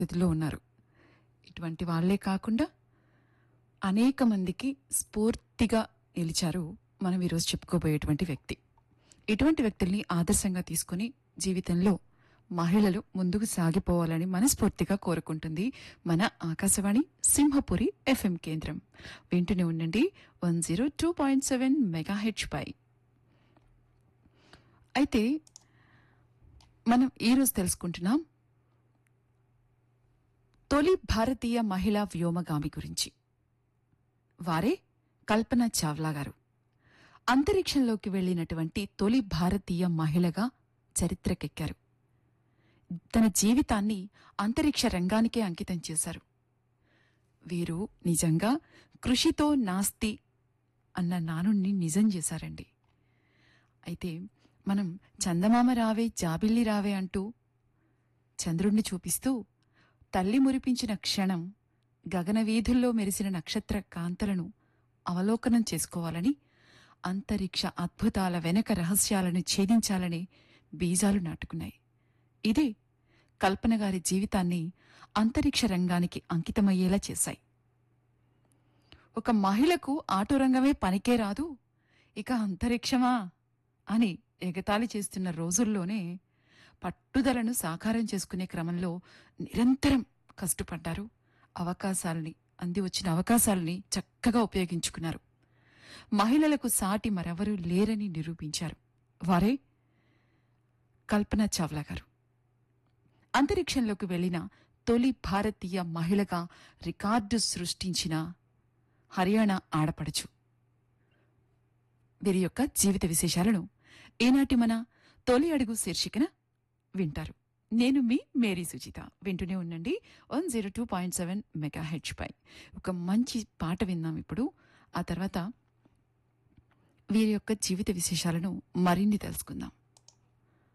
స్థితిలో ఉన్నారు ఇటువంటి వాళ్లే కాకుండా అనేక మందికి స్ఫూర్తిగా నిలిచారు మనం ఈరోజు చెప్పుకోబోయేటువంటి వ్యక్తి ఇటువంటి వ్యక్తుల్ని ఆదర్శంగా తీసుకుని జీవితంలో మహిళలు ముందుకు సాగిపోవాలని మనస్ఫూర్తిగా కోరుకుంటుంది మన ఆకాశవాణి సింహపురి ఎఫ్ఎం కేంద్రం వింటూనే ఉండండి one zero two point seven మెగా హెచ్ పై అయితే మనం ఈరోజు తెలుసుకుంటున్నాం తొలి భారతీయ మహిళా వ్యోమగామి గురించి వారే కల్పన చావ్లా గారు అంతరిక్షంలోకి వెళ్లినటువంటి తొలి భారతీయ మహిళగా చరిత్రకెక్కారు తన జీవితాన్ని అంతరిక్ష రంగానికే అంకితం చేశారు వీరు నిజంగా కృషితో నాస్తి అన్న నానుణ్ణి నిజం చేశారండి అయితే మనం చందమామ రావే జాబిల్లి రావే అంటూ చంద్రుణ్ణి చూపిస్తూ తల్లి మురిపించిన క్షణం గగనవీధుల్లో మెరిసిన నక్షత్ర కాంతలను అవలోకనం చేసుకోవాలని అంతరిక్ష అద్భుతాల వెనక రహస్యాలను ఛేదించాలని బీజాలు నాటుకున్నాయి ఇదే కల్పన గారి జీవితాన్ని అంతరిక్ష రంగానికి అంకితమయ్యేలా చేశాయి ఒక మహిళకు ఆటో రంగమే పనికే రాదు ఇక అంతరిక్షమా అని ఎగతాళి చేస్తున్న రోజుల్లోనే పట్టుదలను సాకారం చేసుకునే క్రమంలో నిరంతరం కష్టపడ్డారు అవకాశాలని అంది వచ్చిన అవకాశాలని చక్కగా ఉపయోగించుకున్నారు మహిళలకు సాటి మరెవరూ లేరని నిరూపించారు వారే కల్పన చావ్లా గారు అంతరిక్షంలోకి వెళ్లిన తొలి భారతీయ మహిళగా రికార్డు సృష్టించిన హర్యానా ఆడపడుచు వీరి యొక్క జీవిత విశేషాలను ఈనాటి మన తొలి అడుగు శీర్షికన వింటారు నేను మీ మేరీ సుజిత వింటూనే ఉండండి one zero two point seven మెగా హెచ్ పై ఒక మంచి పాట విందాం ఇప్పుడు ఆ తర్వాత వీరి యొక్క జీవిత విశేషాలను మరిన్ని తెలుసుకుందాం